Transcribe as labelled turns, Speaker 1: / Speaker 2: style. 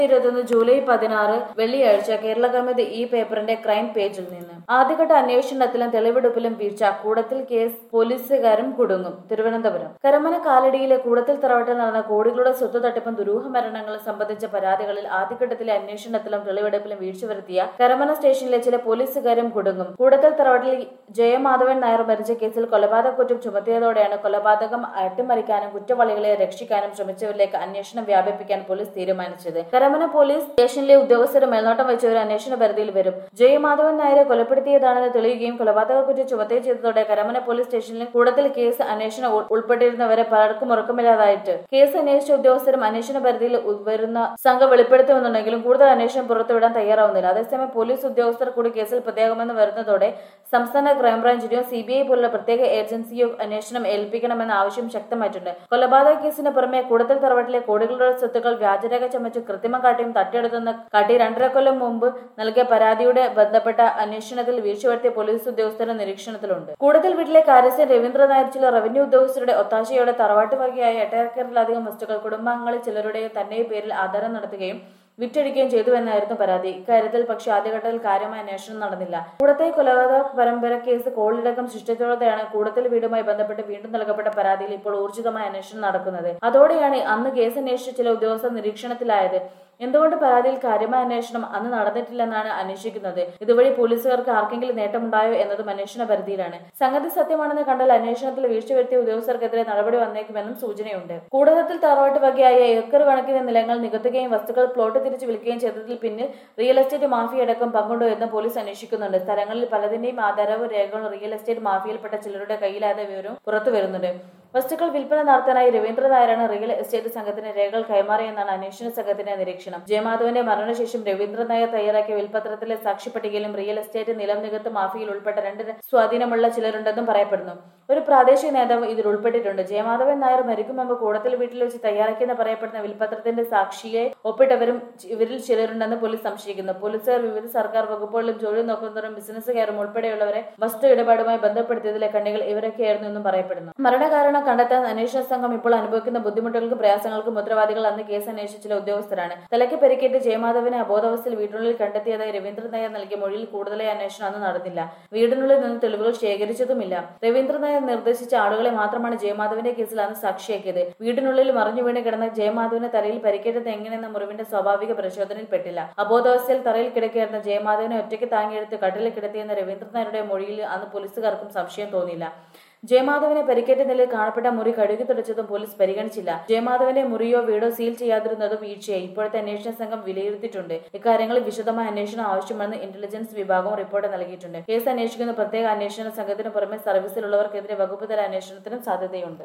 Speaker 1: ഇരുപത്തൊന്ന് ജൂലൈ പതിനാറ് വെള്ളിയാഴ്ച കേരള കമ്മിറ്റി ഈ പേപ്പറിന്റെ ക്രൈം പേജിൽ നിന്ന് ആദ്യഘട്ട അന്വേഷണത്തിലും തെളിവെടുപ്പിലും വീഴ്ച കൂടത്തിൽ കേസ് പോലീസുകാരും കുടുങ്ങും തിരുവനന്തപുരം കരമന കാലടിയിലെ കൂടത്തിൽ തറവാട്ടിൽ നടന്ന കോടികളുടെ സ്വത്ത് തട്ടിപ്പും ദുരൂഹ മരണങ്ങളും സംബന്ധിച്ച പരാതികളിൽ ആദ്യഘട്ടത്തിലെ അന്വേഷണത്തിലും തെളിവെടുപ്പിലും വീഴ്ച വരുത്തിയ കരമന സ്റ്റേഷനിലെ ചില പോലീസുകാരും കുടുങ്ങും കൂടത്തിൽ തറവാട്ടിൽ ജയമാധവൻ നായർ മരിച്ച കേസിൽ കൊലപാതക കുറ്റം ചുമത്തിയതോടെയാണ് കൊലപാതകം അട്ടിമറിക്കാനും കുറ്റവാളികളെ രക്ഷിക്കാനും ശ്രമിച്ചവരിലേക്ക് അന്വേഷണം വ്യാപിപ്പിക്കാൻ പോലീസ് തീരുമാനിച്ചത് കരമന പോലീസ് സ്റ്റേഷനിലെ ഉദ്യോഗസ്ഥർ മേൽനോട്ടം വെച്ച ഒരു അന്വേഷണ പരിധിയിൽ വരും ജയമാധവൻ നായരെ കൊലപ്പെടുത്തിയതാണെന്ന് തെളിയുകയും കൊലപാതക കുറ്റം ചുമത്തുകയും ചെയ്തതോടെ കരമന പോലീസ് സ്റ്റേഷനിൽ കൂടുതൽ കേസ് അന്വേഷണം ഉൾ- ഉൾപ്പെട്ടിരുന്നവരെ പലർക്കും ഉറക്കമില്ലാതായിട്ട് കേസ് അന്വേഷിച്ച ഉദ്യോഗസ്ഥരും അന്വേഷണ പരിധിയിൽ ഉ- വരുന്ന സംഘം വെളിപ്പെടുത്തുമെന്നുണ്ടെങ്കിലും കൂടുതൽ അന്വേഷണം പുറത്തുവിടാൻ തയ്യാറാവുന്നില്ല അതേസമയം പോലീസ് ഉദ്യോഗസ്ഥർ കൂടി കേസിൽ പ്രത്യേകമെന്ന് വരുന്നതോടെ സംസ്ഥാന ക്രൈംബ്രാഞ്ചിനെയോ സി ബി ഐ പോലുള്ള പ്രത്യേക ഏജൻസിയോ അന്വേഷണം ഏൽപ്പിക്കണമെന്ന ആവശ്യം ശക്തമായിട്ടുണ്ട് കൊലപാതക കേസിന് പുറമെ കൂടുതൽ തറവാട്ടിലെ കോടികളുടെ സ്വത്തുക്കൾ വ്യാജരേഖ ചമച്ച് കൃത്രിമം കാട്ടിയും തട്ടിയെടുത്തെന്ന് കാട്ടി രണ്ടര കൊല്ലം മുമ്പ് നൽകിയ പരാതിയുടെ ബന്ധപ്പെട്ട അന്വേഷണത്തിൽ വീഴ്ച വരുത്തിയ പോലീസ് ഉദ്യോഗസ്ഥരുടെ നിരീക്ഷണത്തിലുണ്ട് കൂടുതൽ വീട്ടിലെ കാര്യസ്ഥൻ രവീന്ദ്ര നായർ ചില റവന്യൂ ഉദ്യോഗസ്ഥരുടെ ഒത്താശയോടെ തറവാട്ട് വകയായ എട്ടേക്കറിലധികം വസ്തുക്കൾ കുടുംബാംഗങ്ങളിൽ ചിലരുടെയും തന്റെയും പേരിൽ ആധാരം നടത്തുകയും വിറ്റഴിക്കുകയും ചെയ്തുവെന്നായിരുന്നു പരാതി ഇക്കാര്യത്തിൽ പക്ഷേ ആദ്യഘട്ടത്തിൽ കാര്യമായ അന്വേഷണം നടന്നില്ല കൂടത്തെ കൊലപാതക പരമ്പര കേസ് കോളിടക്കം സൃഷ്ടിച്ചതോടെയാണ് കൂടത്തിൽ വീടുമായി ബന്ധപ്പെട്ട് വീണ്ടും നൽകപ്പെട്ട പരാതിയിൽ ഇപ്പോൾ ഊർജിതമായ അന്വേഷണം നടക്കുന്നത് അതോടെയാണ് അന്ന് കേസ് അന്വേഷിച്ച ചില ഉദ്യോഗസ്ഥർ നിരീക്ഷണത്തിലായത് എന്തുകൊണ്ട് പരാതിയിൽ കാര്യമായ അന്വേഷണം അന്ന് നടന്നിട്ടില്ലെന്നാണ് അന്വേഷിക്കുന്നത് ഇതുവഴി പോലീസുകാർക്ക് ആർക്കെങ്കിലും നേട്ടമുണ്ടായോ എന്നതും അന്വേഷണ പരിധിയിലാണ് സംഗതി സത്യമാണെന്ന് കണ്ടാൽ അന്വേഷണത്തിൽ വീഴ്ച വരുത്തിയ ഉദ്യോഗസ്ഥർക്കെതിരെ നടപടി വന്നേക്കുമെന്നും സൂചനയുണ്ട് കൂടുതൽ തറവാട്ട് വകയായ ഏക്കർ കണക്കിന് നിലങ്ങൾ നികത്തുകയും വസ്തുക്കൾ പ്ലോട്ട് തിരിച്ചു വിൽക്കുകയും ചെയ്തതിൽ പിന്നിൽ റിയൽ എസ്റ്റേറ്റ് മാഫിയ അടക്കം പങ്കുണ്ടോ എന്ന് പോലീസ് അന്വേഷിക്കുന്നുണ്ട് സ്ഥലങ്ങളിൽ പലതിന്റെയും ആധാരവും രേഖകളും റിയൽ എസ്റ്റേറ്റ് മാഫിയയിൽപ്പെട്ട ചിലരുടെ കയ്യിലായ വിവരവും പുറത്തു വരുന്നുണ്ട് വസ്തുക്കൾ വിൽപ്പന നടത്താനായി രവീന്ദ്ര നായരാണ് റിയൽ എസ്റ്റേറ്റ് സംഘത്തിന് രേഖകൾ കൈമാറിയെന്നാണ് അന്വേഷണ സംഘത്തിന്റെ നിരീക്ഷണം ജയമാധവന്റെ മരണശേഷം രവീന്ദ്ര നായർ തയ്യാറാക്കിയ വിൽപത്രത്തിലെ സാക്ഷി പട്ടികയിലും റിയൽ എസ്റ്റേറ്റ് നിലം നികത്ത് മാഫിയയിൽ ഉൾപ്പെട്ട രണ്ട് സ്വാധീനമുള്ള ചിലരുണ്ടെന്നും പറയപ്പെടുന്നു ഒരു പ്രാദേശിക നേതാവ് ഇതിൽ ഉൾപ്പെട്ടിട്ടുണ്ട് ജയമാധവൻ നായർ മരിക്കും മുമ്പ് കൂടത്തിൽ വീട്ടിൽ വെച്ച് തയ്യാറാക്കിയെന്ന് പറയപ്പെടുന്ന വിൽപത്രത്തിന്റെ സാക്ഷിയെ ഒപ്പിട്ടവരും ഇവരിൽ ചിലരുണ്ടെന്ന് പോലീസ് സംശയിക്കുന്നു പോലീസുകാർ വിവിധ സർക്കാർ വകുപ്പുകളിലും ജോലി നോക്കുന്നവരും ബിസിനസ്സുകാരും ഉൾപ്പെടെയുള്ളവരെ വസ്തു ഇടപാടുമായി ബന്ധപ്പെടുത്തിയതിലെ കണ്ണികൾ ഇവരൊക്കെയായിരുന്നു എന്നും പറയപ്പെടുന്നു മരണകാരണം കണ്ടെത്താൻ അന്വേഷണ സംഘം ഇപ്പോൾ അനുഭവിക്കുന്ന ബുദ്ധിമുട്ടുകൾക്കും പ്രയാസങ്ങൾക്കും ഉത്തരവാദികൾ അന്ന് കേസ് അന്വേഷിച്ച ചില ഉദ്യോഗസ്ഥരാണ് തലയ്ക്ക് പരിക്കേറ്റ് ജയമാധവനെ അബോധാവസ്ഥയിൽ വീടിനുള്ളിൽ കണ്ടെത്തിയതായി രവീന്ദ്രൻ നായർ നൽകിയ മൊഴിയിൽ കൂടുതലായി അന്വേഷണം അന്ന് നടന്നില്ല വീടിനുള്ളിൽ നിന്ന് തെളിവുകൾ ശേഖരിച്ചതുമില്ല രവീന്ദ്രൻ നായർ നിർദ്ദേശിച്ച ആളുകളെ മാത്രമാണ് ജയമാധവന്റെ കേസിൽ അന്ന് സാക്ഷിയാക്കിയത് വീടിനുള്ളിൽ മറിഞ്ഞു വീണ് കിടന്ന ജയമാധവന് തലയിൽ പരിക്കേറ്റത് എങ്ങനെയെന്ന മുറിവിന്റെ സ്വാഭാവിക പരിശോധനയിൽപ്പെട്ടില്ല അബോധാവസ്ഥയിൽ തറയിൽ കിടക്കുകയായിരുന്ന ജയമാധവനെ ഒറ്റയ്ക്ക് താങ്ങിയെടുത്ത് കട്ടിലിൽ കിടത്തിയെന്ന രവീന്ദ്രൻ നായരുടെ മൊഴിയിൽ അന്ന് പോലീസുകാർക്കും സംശയം തോന്നിയില്ല ജയമാധവനെ പരിക്കേറ്റ നിലയിൽ കാണപ്പെട്ട മുറി കഴുകി തുടച്ചതും പോലീസ് പരിഗണിച്ചില്ല ജയമാധവന്റെ മുറിയോ വീടോ സീൽ ചെയ്യാതിരുന്നതും വീഴ്ചയായി ഇപ്പോഴത്തെ അന്വേഷണ സംഘം വിലയിരുത്തിയിട്ടുണ്ട് ഇക്കാര്യങ്ങളിൽ വിശദമായ അന്വേഷണം ആവശ്യമെന്ന് ഇന്റലിജൻസ് വിഭാഗം റിപ്പോർട്ട് നൽകിയിട്ടുണ്ട് കേസ് അന്വേഷിക്കുന്ന പ്രത്യേക അന്വേഷണ സംഘത്തിന് പുറമെ സർവീസിലുള്ളവർക്കെതിരെ വകുപ്പ് തല അന്വേഷണത്തിനും സാധ്യതയുണ്ട്